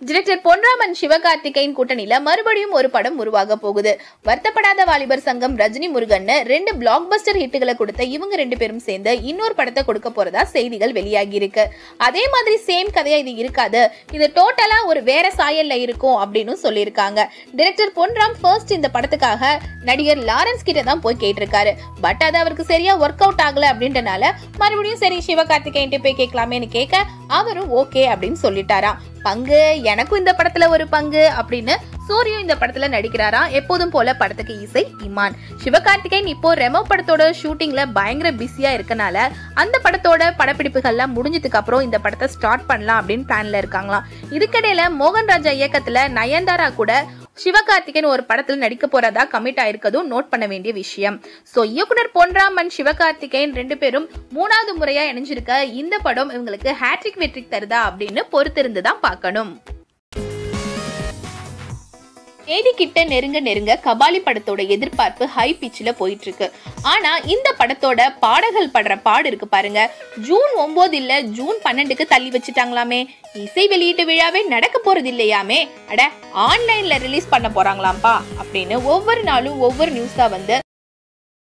director பொன்ராமன் Sivakarthikeyan கூட்டணியில மறுபடியும் ஒரு படம் உருவாக போகுது வருத்தப்படாத வாலிபர் சங்கம் ரஜினி முருகன் ரெண்டு பிளாக் பஸ்டர் ஹிட்டுகளை கொடுத்த இவங்க ரெண்டு பேரும் சேர்ந்து இன்னொரு படத்தை கொடுக்க போறதா செய்திகள் வெளியாகி இருக்கு அதே மாதிரி சேம் கதையா இது இருக்காது இது டோட்டலா ஒரு வேற சாயல்ல இருக்கும் அப்படின்னு சொல்லியிருக்காங்க டிரெக்டர் பொன்ராம் ஃபர்ஸ்ட் இந்த படத்துக்காக நடிகர் லாரன்ஸ் கிட்ட தான் போய் கேட்டிருக்காரு பட் அது அவருக்கு சரியா ஒர்க் அவுட் ஆகல அப்படின்றனால மறுபடியும் சரி சிவகார்த்திகேயன் போய் கேட்கலாமேன்னு கேட்க அவரும் ஓகே அப்படின்னு சொல்லிட்டாராம் பங்கு எனக்கும் இந்த படத்துல ஒரு பங்கு அப்படின்னு சூரியும் இந்த படத்துல நடிக்கிறாராம் எப்போதும் போல படத்துக்கு இசை இமான் சிவகார்த்திகேயன் இப்போ ரெமோ படத்தோட ஷூட்டிங்ல பயங்கர பிஸியா இருக்கனால அந்த படத்தோட படப்பிடிப்புகள்லாம் முடிஞ்சதுக்கு அப்புறம் இந்த படத்தை ஸ்டார்ட் பண்ணலாம் அப்படின்னு பிளான்ல இருக்காங்களாம் இதுக்கிடையில மோகன் ராஜா இயக்கத்துல நயன்தாரா கூட சிவகார்த்திகேயன் ஒரு படத்துல நடிக்க போறதா கமிட் ஆயிருக்கதும் நோட் பண்ண வேண்டிய விஷயம் சோ இயக்குனர் பொன்ராமன் சிவகார்த்திகேயன் ரெண்டு பேரும் மூணாவது முறையா இணைஞ்சிருக்க இந்த படம் இவங்களுக்கு ஹேட்ரிக் வெற்றி தருதா அப்படின்னு பொறுத்திருந்து தான் பார்க்கணும் தேதி கிட்ட நெருங்க நெருங்க கபாலி படத்தோட எதிர்பார்ப்பு ஹை பிச்சில் போயிட்டு இருக்கு ஆனா இந்த படத்தோட பாடல்கள் படுற பாடு இருக்கு பாருங்க ஜூன் ஒன்பது இல்ல ஜூன் பன்னெண்டுக்கு தள்ளி வச்சுட்டாங்களாமே இசை வெளியீட்டு விழாவே நடக்க போறது இல்லையாமே அட ஆன்லைன்ல ரிலீஸ் பண்ண போறாங்களாம்பா அப்படின்னு ஒவ்வொரு நாளும் ஒவ்வொரு நியூஸா வந்து